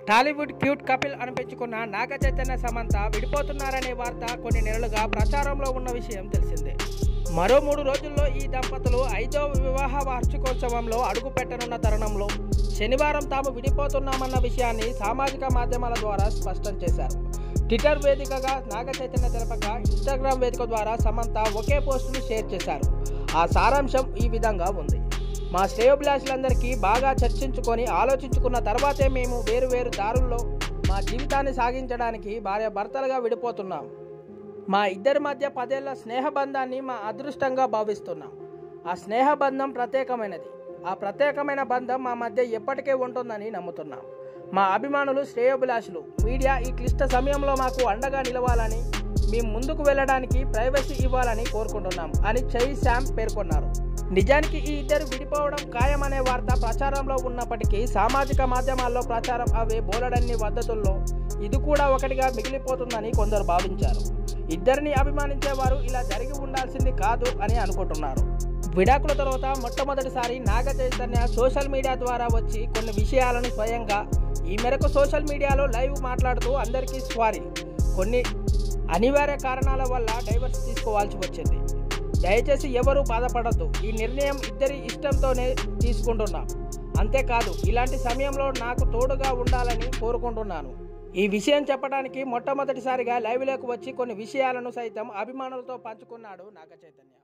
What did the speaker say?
Tollywood cute couple అనిపించుకున్న నాగ చైతన్య సమంత విడిపోతున్నారనే వార్త కొన్ని నెలలుగా ప్రచారంలో ఉన్న విషయం తెలిసిందే మరో మూడు రోజుల్లో ఈ దంపతులు ఐదో వివాహ వార్షికోత్సవంలో అడుగు పెట్టనున్న తరుణంలో శనివారం తాము విడిపోతున్నామన్న విషయాన్ని సామాజిక మాధ్యమాల ద్వారా స్పష్టం చేశారు ట్విట్టర్ వేదికగా నాగ చైతన్య తెలపగా ఇన్స్టాగ్రామ్ వేదిక ద్వారా సమంత ఒకే పోస్టును షేర్ చేశారు ఆ సారాంశం ఈ విధంగా ఉంది మా శ్రేయోభిలాషులందరికీ బాగా చర్చించుకొని ఆలోచించుకున్న తర్వాతే మేము వేరు వేరు దారుల్లో మా జీవితాన్ని సాగించడానికి భార్య భర్తలుగా విడిపోతున్నాం మా ఇద్దరి మధ్య పదేళ్ల స్నేహబంధాన్ని మా అదృష్టంగా భావిస్తున్నాం ఆ స్నేహబంధం ప్రత్యేకమైనది ఆ ప్రత్యేకమైన బంధం మా మధ్య ఎప్పటికే ఉంటుందని నమ్ముతున్నాం మా అభిమానులు శ్రేయోభిలాషులు మీడియా ఈ క్లిష్ట సమయంలో మాకు అండగా నిలవాలని మేము ముందుకు వెళ్ళడానికి ప్రైవసీ ఇవ్వాలని కోరుకుంటున్నాం అని చై శామ్ పేర్కొన్నారు నిజానికి ఈ ఇద్దరు విడిపోవడం ఖాయమనే వార్త ప్రచారంలో ఉన్నప్పటికీ సామాజిక మాధ్యమాల్లో ప్రచారం అవే బోలెడన్ని పద్ధతుల్లో ఇది కూడా ఒకటిగా మిగిలిపోతుందని కొందరు భావించారు ఇద్దరిని అభిమానించేవారు ఇలా జరిగి ఉండాల్సింది కాదు అని అనుకుంటున్నారు విడాకుల తర్వాత మొట్టమొదటిసారి నాగ చైతన్య సోషల్ మీడియా ద్వారా వచ్చి కొన్ని విషయాలను స్వయంగా ఈ మేరకు సోషల్ మీడియాలో లైవ్ మాట్లాడుతూ అందరికీ స్వారీ కొన్ని అనివార్య కారణాల వల్ల డైవర్స్ తీసుకోవాల్సి వచ్చింది దయచేసి ఎవరూ బాధపడద్దు ఈ నిర్ణయం ఇద్దరి ఇష్టంతోనే తీసుకుంటున్నాం అంతేకాదు ఇలాంటి సమయంలో నాకు తోడుగా ఉండాలని కోరుకుంటున్నాను ఈ విషయం చెప్పడానికి మొట్టమొదటిసారిగా లైవ్లోకి వచ్చి కొన్ని విషయాలను సైతం అభిమానులతో పంచుకున్నాడు నాగ చైతన్య